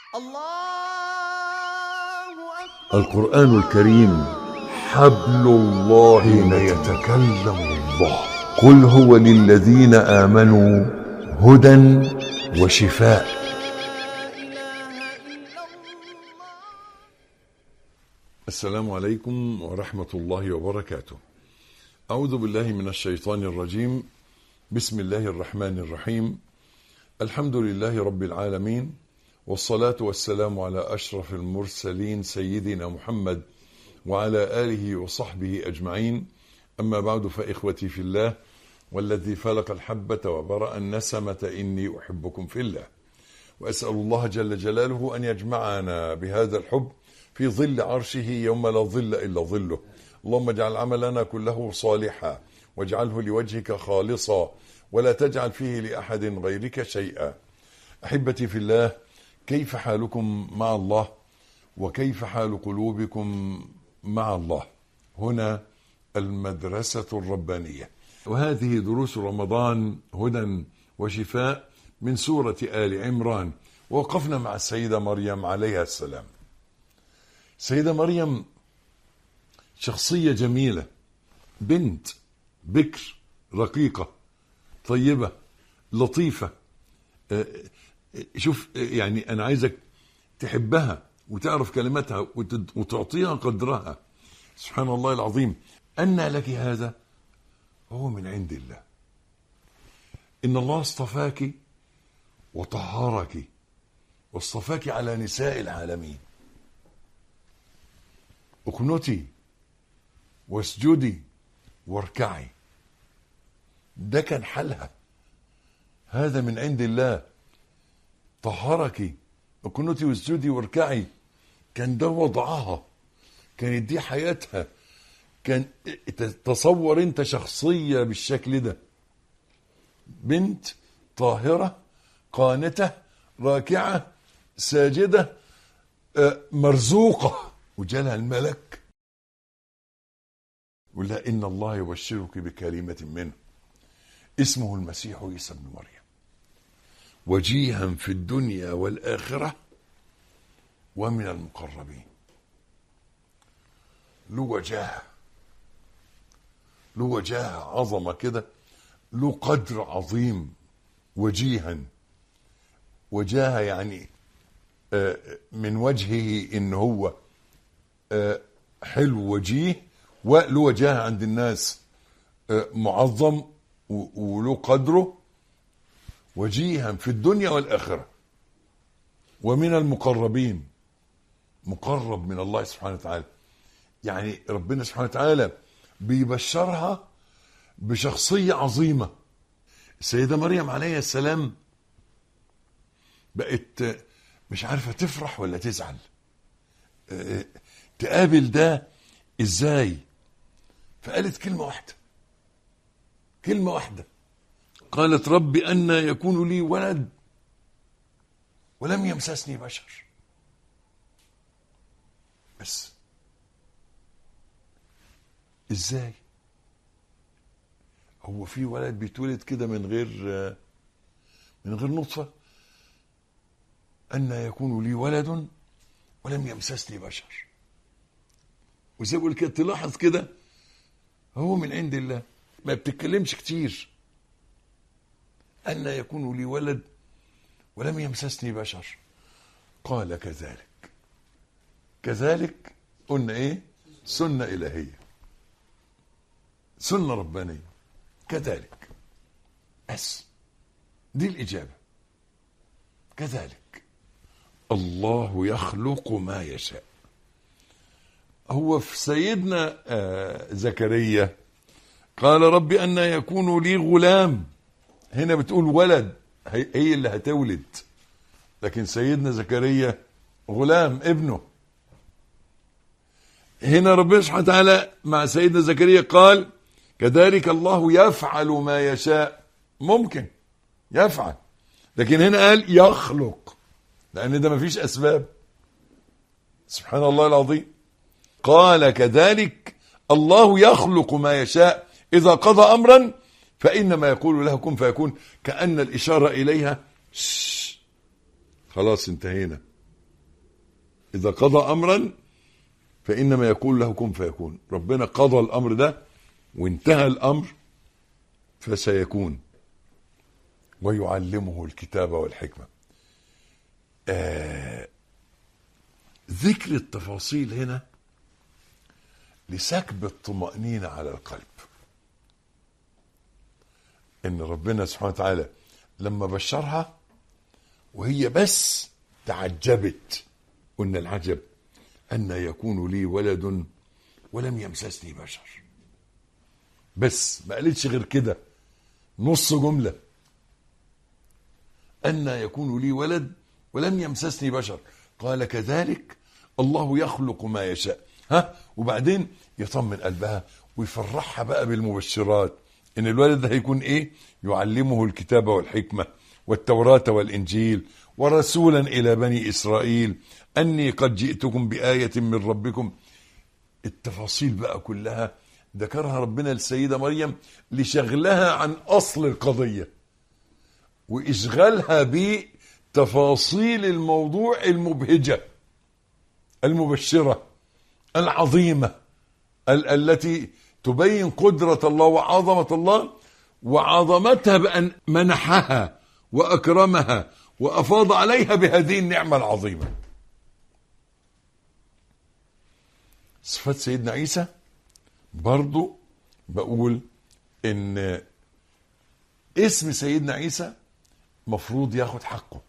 الله أكبر القرآن الكريم حبل الله حين يتكلم الله قل هو للذين آمنوا هدى وشفاء لا إله إلا الله السلام عليكم ورحمة الله وبركاته أعوذ بالله من الشيطان الرجيم بسم الله الرحمن الرحيم الحمد لله رب العالمين والصلاة والسلام على أشرف المرسلين سيدنا محمد وعلى آله وصحبه أجمعين أما بعد فإخوتي في الله والذي فلق الحبة وبرأ النسمة إني أحبكم في الله وأسأل الله جل جلاله أن يجمعنا بهذا الحب في ظل عرشه يوم لا ظل إلا ظله اللهم اجعل عملنا كله صالحا واجعله لوجهك خالصا ولا تجعل فيه لأحد غيرك شيئا أحبتي في الله كيف حالكم مع الله وكيف حال قلوبكم مع الله هنا المدرسة الربانية وهذه دروس رمضان هدى وشفاء من سورة آل عمران ووقفنا مع السيدة مريم عليها السلام سيدة مريم شخصية جميلة بنت بكر رقيقة طيبة لطيفة آه، آه، شوف آه، يعني أنا عايزك تحبها وتعرف كلماتها وتد- وتعطيها قدرها سبحان الله العظيم أن لك هذا هو من عند الله إن الله اصطفاك وطهرك واصطفاك على نساء العالمين اقنتي واسجدي واركعي ده كان حالها هذا من عند الله طهرك اقنتي واسجدي واركعي كان ده وضعها كانت دي حياتها كان تصور انت شخصية بالشكل ده بنت طاهرة قانتة راكعة ساجدة آه، مرزوقة وجالها الملك ولا إن الله يبشرك بكلمة منه اسمه المسيح عيسى بن مريم وجيها في الدنيا والآخرة ومن المقربين له وجاهه له وجاهه عظمة كده له قدر عظيم وجيها وجاهه يعني آه، من وجهه ان هو آه، حلو وجيه وله وجاهه عند الناس آه، معظم و- وله قدره وجيها في الدنيا والآخرة ومن المقربين مقرب من الله سبحانه وتعالى يعني ربنا سبحانه وتعالى بيبشرها بشخصية عظيمة السيدة مريم عليه السلام بقت مش عارفة تفرح ولا تزعل آه، تقابل ده ازاي فقالت كلمة واحدة كلمة واحدة قالت رب أن يكون لي ولد ولم يمسسني بشر بس ازاي هو في ولد بيتولد كده من غير من غير نطفة أن يكون لي ولد ولم يمسسني بشر وزي ما بقول كده تلاحظ كده هو من عند الله ما بتتكلمش كتير أن يكون لي ولد ولم يمسسني بشر قال كذلك كذلك قلنا ايه سنة إلهية سنة ربانية كذلك بس دي الإجابة كذلك الله يخلق ما يشاء هو في سيدنا آه، زكريا قال رب أن يكون لي غلام هنا بتقول ولد هي هي اللي هتولد لكن سيدنا زكريا غلام ابنه هنا ربنا سبحانه وتعالى مع سيدنا زكريا قال كذلك الله يفعل ما يشاء ممكن يفعل لكن هنا قال يخلق لان ده مفيش اسباب سبحان الله العظيم قال كذلك الله يخلق ما يشاء اذا قضى امرا فانما يقول له كن فيكون كان الاشاره اليها شش. خلاص انتهينا إذا قضى أمرا فإنما يقول له كن فيكون ربنا قضى الأمر ده وانتهى الأمر فسيكون ويعلمه الكتاب والحكمة آه ذكر التفاصيل هنا لسكب الطمأنينة على القلب إن ربنا سبحانه وتعالى لما بشرها وهي بس تعجبت قلنا العجب أن يكون لي ولد ولم يمسسني بشر بس ما قالتش غير كده نص جملة أن يكون لي ولد ولم يمسسني بشر قال كذلك الله يخلق ما يشاء ها وبعدين يطمن قلبها ويفرحها بقى بالمبشرات ان الولد ده هيكون ايه يعلمه الكتاب والحكمة والتوراة والانجيل ورسولا الى بني اسرائيل اني قد جئتكم بآية من ربكم التفاصيل بقى كلها ذكرها ربنا للسيدة مريم لشغلها عن اصل القضية واشغالها بتفاصيل الموضوع المبهجة المبشرة العظيمة ال- التي تبين قدرة الله وعظمة الله وعظمتها بأن منحها وأكرمها وأفاض عليها بهذه النعمة العظيمة صفات سيدنا عيسى برضو بقول ان اسم سيدنا عيسى مفروض ياخد حقه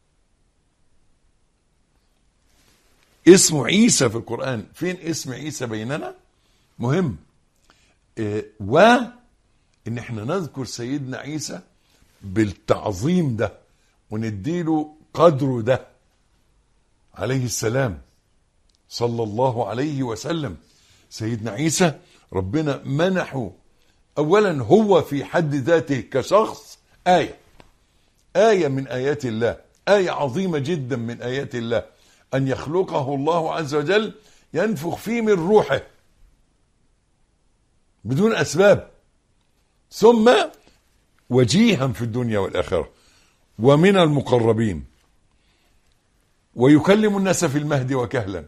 اسمه عيسى في القرآن فين اسم عيسى بيننا مهم إيه و ان احنا نذكر سيدنا عيسى بالتعظيم ده ونديله قدره ده عليه السلام صلى الله عليه وسلم سيدنا عيسى ربنا منحه اولا هو في حد ذاته كشخص آية آية من آيات الله آية عظيمة جدا من آيات الله أن يخلقه الله عز وجل ينفخ فيه من روحه بدون أسباب ثم وجيها في الدنيا والآخرة ومن المقربين ويكلم الناس في المهد وكهلا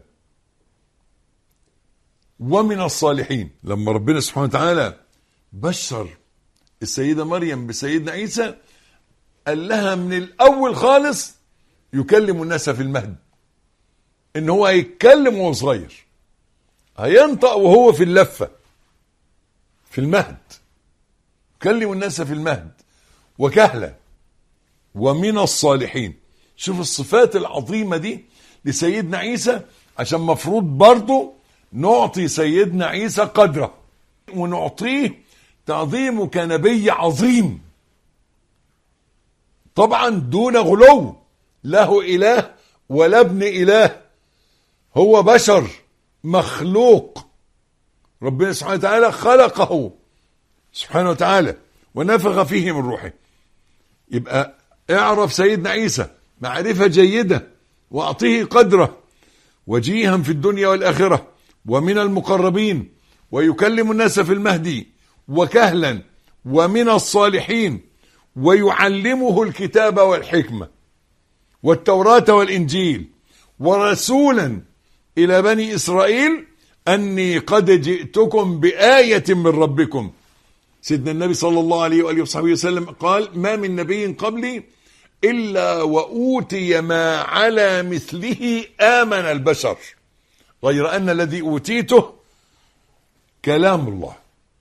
ومن الصالحين لما ربنا سبحانه وتعالى بشر السيدة مريم بسيدنا عيسى قال لها من الأول خالص يكلم الناس في المهد ان هو هيتكلم وهو صغير هينطق وهو في اللفة في المهد يكلم الناس في المهد وكهلا ومن الصالحين شوف الصفات العظيمة دي لسيدنا عيسى عشان مفروض برضه نعطي سيدنا عيسى قدره ونعطيه تعظيمه كنبي عظيم طبعا دون غلو له إله ولا ابن إله هو بشر مخلوق ربنا سبحانه وتعالى خلقه سبحانه وتعالى ونفخ فيه من روحه يبقى اعرف سيدنا عيسى معرفة جيدة واعطيه قدره وجيها في الدنيا والآخرة ومن المقربين ويكلم الناس في المهدي وكهلا ومن الصالحين ويعلمه الكتاب والحكمة والتوراة والإنجيل ورسولا إلى بني إسرائيل أني قد جئتكم بآية من ربكم سيدنا النبي صلى الله عليه وآله وصحبه وسلم قال ما من نبي قبلي إلا وأوتي ما على مثله آمن البشر غير أن الذي أوتيته كلام الله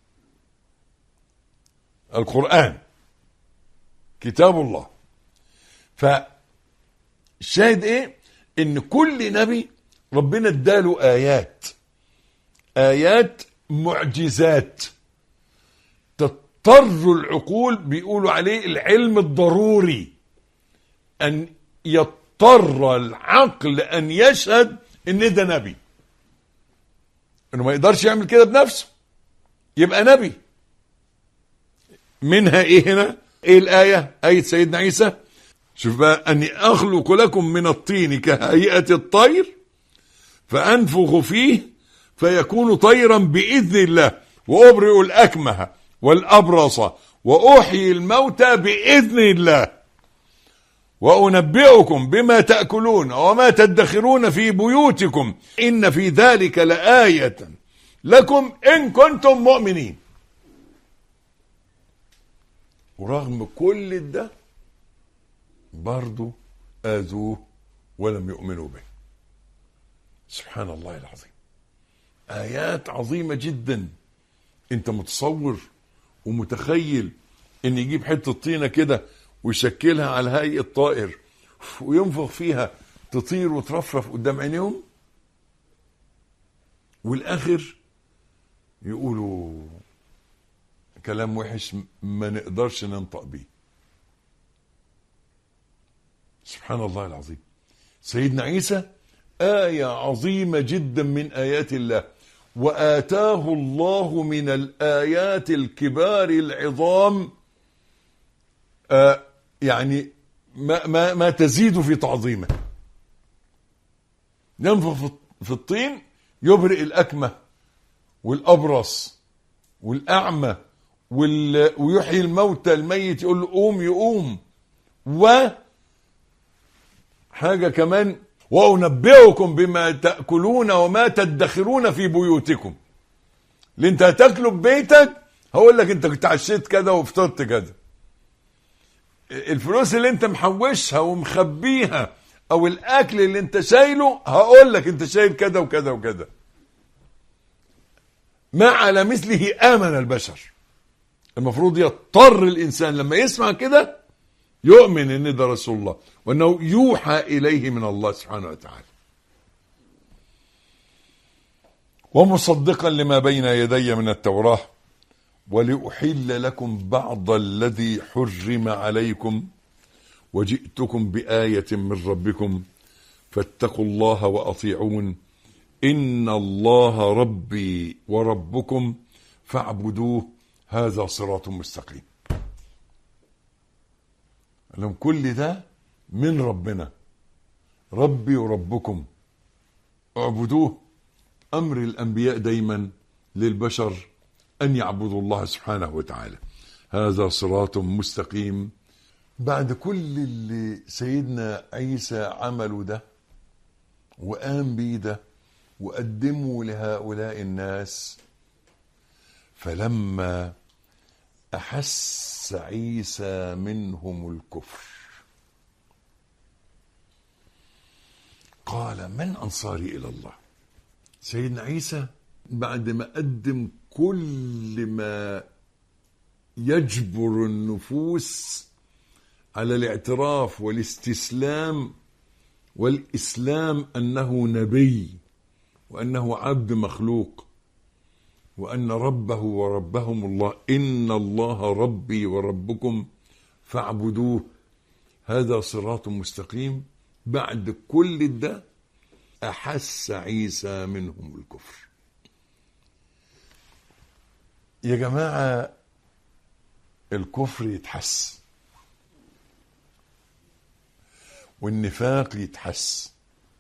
القرآن كتاب الله فالشاهد ايه ان كل نبي ربنا اداله ايات ايات معجزات تضطر العقول بيقولوا عليه العلم الضروري ان يضطر العقل ان يشهد ان ده نبي انه ما يقدرش يعمل كده بنفسه يبقى نبي منها ايه هنا ايه الايه ايه سيدنا عيسى شوف بقى اني اخلق لكم من الطين كهيئه الطير فانفخ فيه فيكون طيرا باذن الله وابرئ الاكمه والابرص واحيي الموتى باذن الله وأنبئكم بما تأكلون وما تدخرون في بيوتكم إن في ذلك لآية لكم إن كنتم مؤمنين ورغم كل ده برضو آذوه ولم يؤمنوا به سبحان الله العظيم آيات عظيمة جدا انت متصور ومتخيل ان يجيب حتة طينة كده ويشكلها على هيئة طائر وينفخ فيها تطير وترفرف قدام عينيهم والاخر يقولوا كلام وحش ما نقدرش ننطق بيه سبحان الله العظيم سيدنا عيسى آية عظيمة جدا من آيات الله وآتاه الله من الآيات الكبار العظام آه يعني ما, ما, ما تزيد في تعظيمه ينفخ في- في الطين يبرئ الأكمة والأبرص والأعمى وال... ويحيي الموتى الميت يقول له قوم يقوم و حاجة كمان وأنبئكم بما تأكلون وما تدخرون في بيوتكم اللي انت هتاكله ببيتك هقول لك انت كنت عشيت كده وفطرت كده الفلوس اللي انت محوشها ومخبيها او الاكل اللي انت شايله هقول لك انت شايل كده وكذا وكذا ما على مثله امن البشر المفروض يضطر الانسان لما يسمع كده يؤمن ان ده رسول الله وانه يوحى اليه من الله سبحانه وتعالى ومصدقا لما بين يدي من التوراه ولأحل لكم بعض الذي حرم عليكم وجئتكم بآية من ربكم فاتقوا الله وأطيعون إن الله ربي وربكم فاعبدوه هذا صراط مستقيم لهم كل ده من ربنا ربي وربكم اعبدوه أمر الأنبياء دايما للبشر أن يعبدوا الله سبحانه وتعالى هذا صراط مستقيم بعد كل اللي سيدنا عيسى عمله ده وقام بيه ده وقدمه لهؤلاء الناس فلما أحس عيسى منهم الكفر قال من أنصاري إلى الله سيدنا عيسى بعد ما قدم كل ما يجبر النفوس على الاعتراف والاستسلام والإسلام أنه نبي وأنه عبد مخلوق وأن ربه وربهم الله إن الله ربي وربكم فاعبدوه هذا صراط مستقيم بعد كل ده أحس عيسى منهم الكفر يا جماعة الكفر يتحس والنفاق يتحس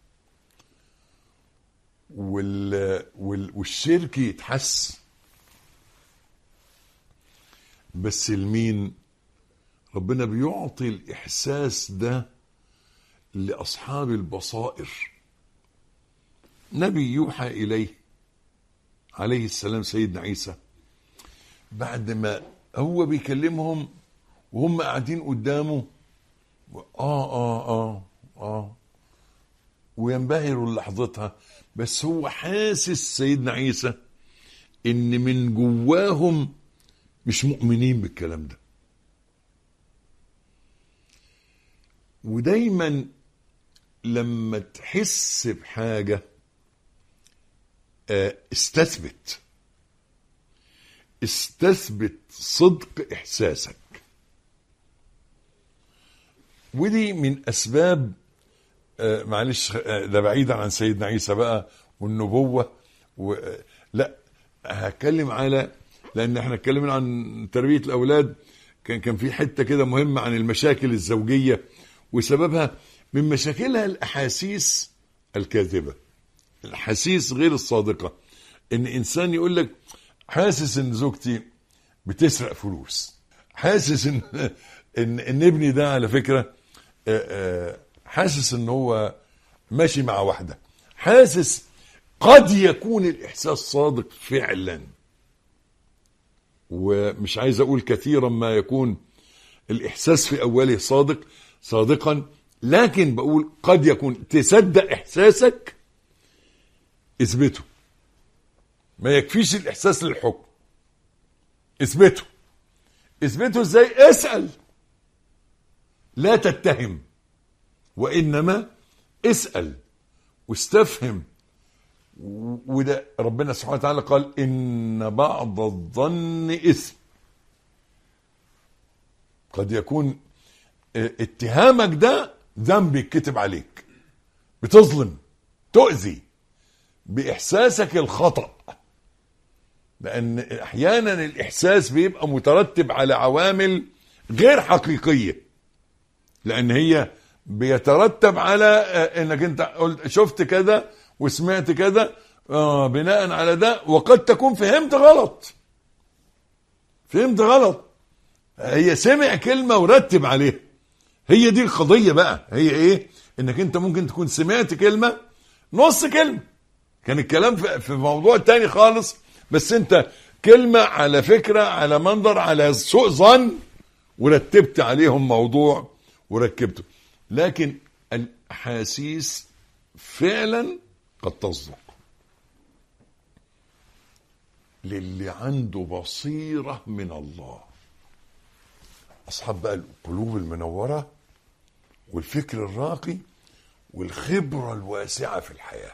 وال... وال... والشرك يتحس بس المين ربنا بيعطي الإحساس ده لأصحاب البصائر نبي يوحى إليه عليه السلام سيدنا عيسى بعد ما هو بيكلمهم وهم قاعدين قدامه و- اه اه اه اه وينبهروا لحظتها بس هو حاسس سيدنا عيسى ان من جواهم مش مؤمنين بالكلام ده ودايما لما تحس بحاجه آه، استثبت استثبت صدق احساسك ودي من اسباب آه، معلش آه، ده بعيدا عن سيدنا عيسى بقى والنبوه و... آه، لا هتكلم على لان احنا اتكلمنا عن تربيه الاولاد كان كان في حته كده مهمه عن المشاكل الزوجيه وسببها من مشاكلها الاحاسيس الكاذبه الاحاسيس غير الصادقه ان انسان يقول لك حاسس ان زوجتي بتسرق فلوس حاسس ان ان ان ابني ده على فكره آه، آه، حاسس ان هو ماشي مع واحده حاسس قد يكون الاحساس صادق فعلا ومش عايز اقول كثيرا ما يكون الاحساس في اوله صادق صادقا لكن بقول قد يكون تصدق احساسك اثبته ما يكفيش الاحساس للحكم اثبته اثبته ازاي اسال لا تتهم وانما اسال واستفهم و- وده ربنا سبحانه وتعالى قال ان بعض الظن اثم قد يكون اه، اتهامك ده ذنب يتكتب عليك بتظلم تؤذي باحساسك الخطأ لان احيانا الاحساس بيبقى مترتب على عوامل غير حقيقيه لان هي بيترتب على آه، انك انت قلت شفت كذا وسمعت كذا آه بناء على ده وقد تكون فهمت غلط فهمت غلط هي سمع كلمه ورتب عليها هي دي القضيه بقى هي ايه انك انت ممكن تكون سمعت كلمه نص كلمه كان الكلام في في موضوع تاني خالص بس انت كلمه على فكره على منظر على سوء ظن ورتبت عليهم موضوع وركبته لكن الاحاسيس فعلا قد تصدق للي عنده بصيره من الله اصحاب بقى القلوب المنوره والفكر الراقي والخبره الواسعه في الحياه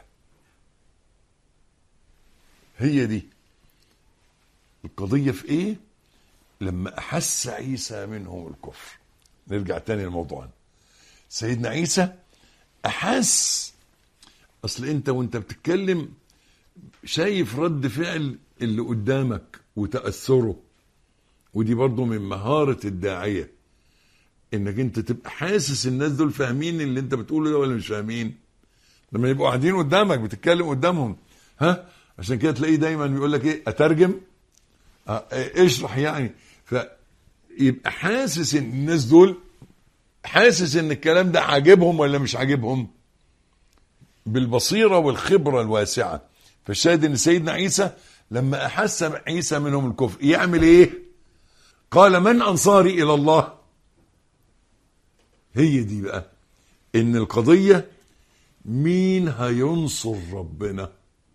هي دي القضيه في ايه لما احس عيسى منهم الكفر نرجع تاني لموضوعنا سيدنا عيسى احس اصل انت وانت بتتكلم شايف رد فعل اللي قدامك وتاثره ودي برضو من مهاره الداعيه انك انت تبقى حاسس الناس دول فاهمين اللي انت بتقوله ده ولا مش فاهمين لما يبقوا قاعدين قدامك بتتكلم قدامهم ها عشان كده تلاقيه دايما بيقول لك ايه اترجم آه، إيه، اشرح يعني فيبقى حاسس ان الناس دول حاسس ان الكلام ده عاجبهم ولا مش عاجبهم بالبصيرة والخبرة الواسعة فالشاهد ان سيدنا عيسى لما احس عيسى منهم الكفر يعمل ايه قال من انصاري الى الله هي دي بقى ان القضية مين هينصر ربنا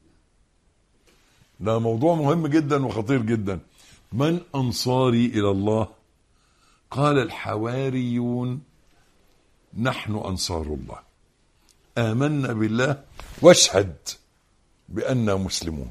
ده موضوع مهم جدا وخطير جدا من انصاري الى الله قال الحواريون نحن انصار الله امنا بالله واشهد باننا مسلمون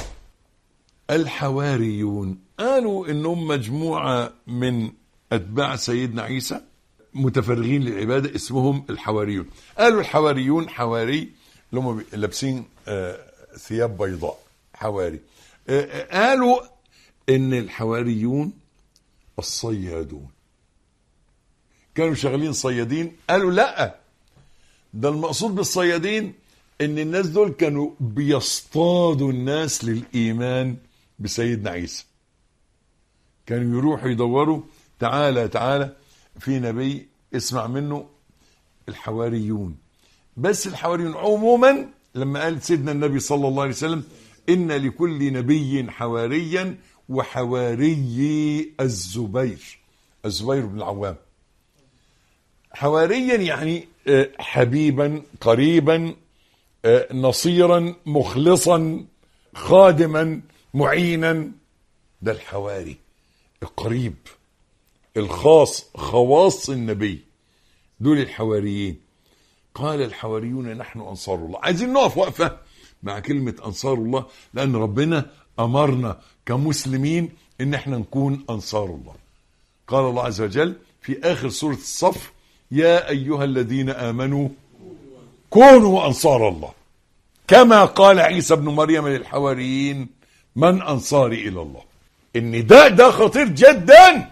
الحواريون قالوا انهم مجموعه من اتباع سيدنا عيسى متفرغين للعباده اسمهم الحواريون قالوا الحواريون حواري اللي هم لابسين آه، ثياب بيضاء حواري آه، آه، قالوا ان الحواريون الصيادون كانوا شغالين صيادين قالوا لا ده المقصود بالصيادين ان الناس دول كانوا بيصطادوا الناس للايمان بسيدنا عيسى كانوا يروحوا يدوروا تعالى تعالى في نبي اسمع منه الحواريون بس الحواريون عموما لما قال سيدنا النبي صلى الله عليه وسلم ان لكل نبي حواريا وحواري الزبير الزبير بن العوام حواريا يعني آه، حبيبا قريبا آه، نصيرا مخلصا خادما معينا ده الحواري القريب الخاص خواص النبي دول الحواريين قال الحواريون نحن انصار الله عايزين نقف وقفه مع كلمه انصار الله لان ربنا امرنا كمسلمين ان احنا نكون انصار الله قال الله عز وجل في اخر سوره الصف يا ايها الذين امنوا كونوا انصار الله كما قال عيسى ابن مريم للحواريين من انصاري الى الله النداء ده خطير جدا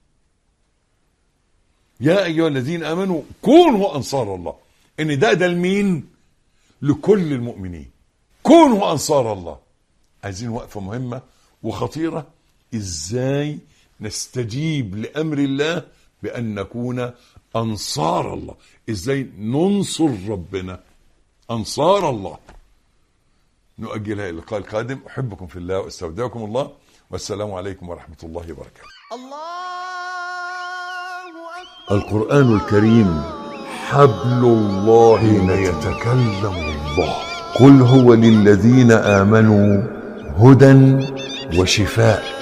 يا ايها الذين امنوا كونوا انصار الله النداء ده لمين لكل المؤمنين كونوا انصار الله عايزين وقفه مهمه وخطيره ازاي نستجيب لامر الله بان نكون انصار الله ازاي ننصر ربنا انصار الله نؤجلها الى اللقاء القادم احبكم في الله واستودعكم الله والسلام عليكم ورحمه الله وبركاته الله أكبر القرآن الكريم حبل الله حين يتكلم الله قل هو للذين آمنوا هدى وشفاء